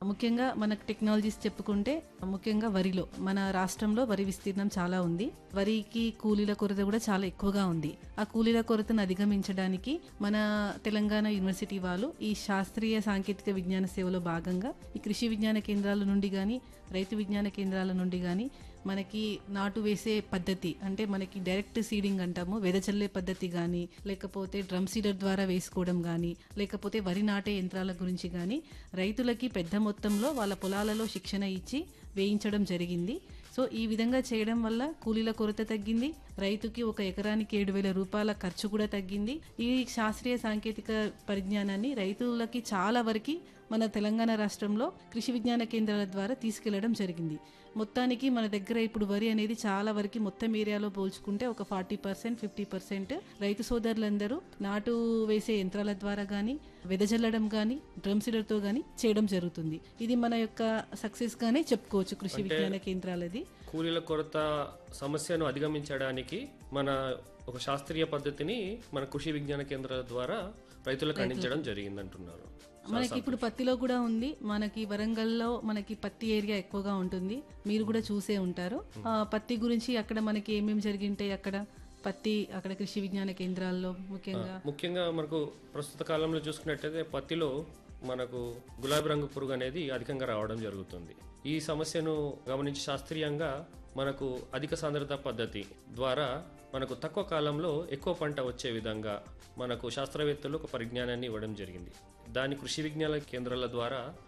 ముఖ్యంగా మనకు టెక్నాలజీస్ చెప్పుకుంటే ముఖ్యంగా వరిలో మన రాష్ట్రంలో వరి విస్తీర్ణం చాలా ఉంది వరికి కూలీల కొరత కూడా చాలా ఎక్కువగా ఉంది ఆ కూలీల కొరతను అధిగమించడానికి మన తెలంగాణ యూనివర్సిటీ వాళ్ళు ఈ శాస్త్రీయ సాంకేతిక విజ్ఞాన సేవలో భాగంగా ఈ కృషి విజ్ఞాన కేంద్రాల నుండి కానీ రైతు విజ్ఞాన కేంద్రాల నుండి కానీ మనకి నాటు వేసే పద్ధతి అంటే మనకి డైరెక్ట్ సీడింగ్ అంటాము వెదచల్లే పద్ధతి కానీ లేకపోతే డ్రమ్ సీడర్ ద్వారా వేసుకోవడం కానీ లేకపోతే వరి నాటే యంత్రాల గురించి కానీ రైతులకి పెద్ద మొత్తంలో వాళ్ళ పొలాలలో శిక్షణ ఇచ్చి వేయించడం జరిగింది సో ఈ విధంగా చేయడం వల్ల కూలీల కొరత తగ్గింది రైతుకి ఒక ఎకరానికి ఏడు వేల రూపాయల ఖర్చు కూడా తగ్గింది ఈ శాస్త్రీయ సాంకేతిక పరిజ్ఞానాన్ని రైతులకి చాలా వరకు మన తెలంగాణ రాష్ట్రంలో కృషి విజ్ఞాన కేంద్రాల ద్వారా తీసుకెళ్లడం జరిగింది మొత్తానికి మన దగ్గర ఇప్పుడు వరి అనేది చాలా వరకు మొత్తం ఏరియాలో పోల్చుకుంటే ఒక ఫార్టీ పర్సెంట్ ఫిఫ్టీ పర్సెంట్ రైతు సోదరులందరూ నాటు వేసే యంత్రాల ద్వారా కానీ వెదజల్లడం కానీ డ్రమ్ సీడర్తో కానీ చేయడం జరుగుతుంది ఇది మన యొక్క సక్సెస్ గానే చెప్పుకోవచ్చు కృషి విజ్ఞాన కేంద్రాలది కూలీల కొరత సమస్యను అధిగమించడానికి మన ఒక శాస్త్రీయ పద్ధతిని మన కృషి విజ్ఞాన కేంద్రాల ద్వారా రైతులకు అందించడం జరిగిందంటున్నారు మనకి ఇప్పుడు పత్తిలో కూడా ఉంది మనకి వరంగల్లో మనకి పత్తి ఏరియా ఎక్కువగా ఉంటుంది మీరు కూడా చూసే ఉంటారు ఆ, పత్తి గురించి అక్కడ మనకి ఏమేమి జరిగింటాయి అక్కడ పత్తి అక్కడ కృషి విజ్ఞాన కేంద్రాల్లో ముఖ్యంగా ముఖ్యంగా మనకు ప్రస్తుత కాలంలో చూసుకున్నట్టయితే పత్తిలో మనకు గులాబీ రంగు పురుగు అనేది అధికంగా రావడం జరుగుతుంది ఈ సమస్యను గమనించి శాస్త్రీయంగా మనకు అధిక సాంద్రత పద్ధతి ద్వారా మనకు తక్కువ కాలంలో ఎక్కువ పంట వచ్చే విధంగా మనకు శాస్త్రవేత్తలు ఒక పరిజ్ఞానాన్ని ఇవ్వడం జరిగింది దాని కృషి విజ్ఞాన కేంద్రాల ద్వారా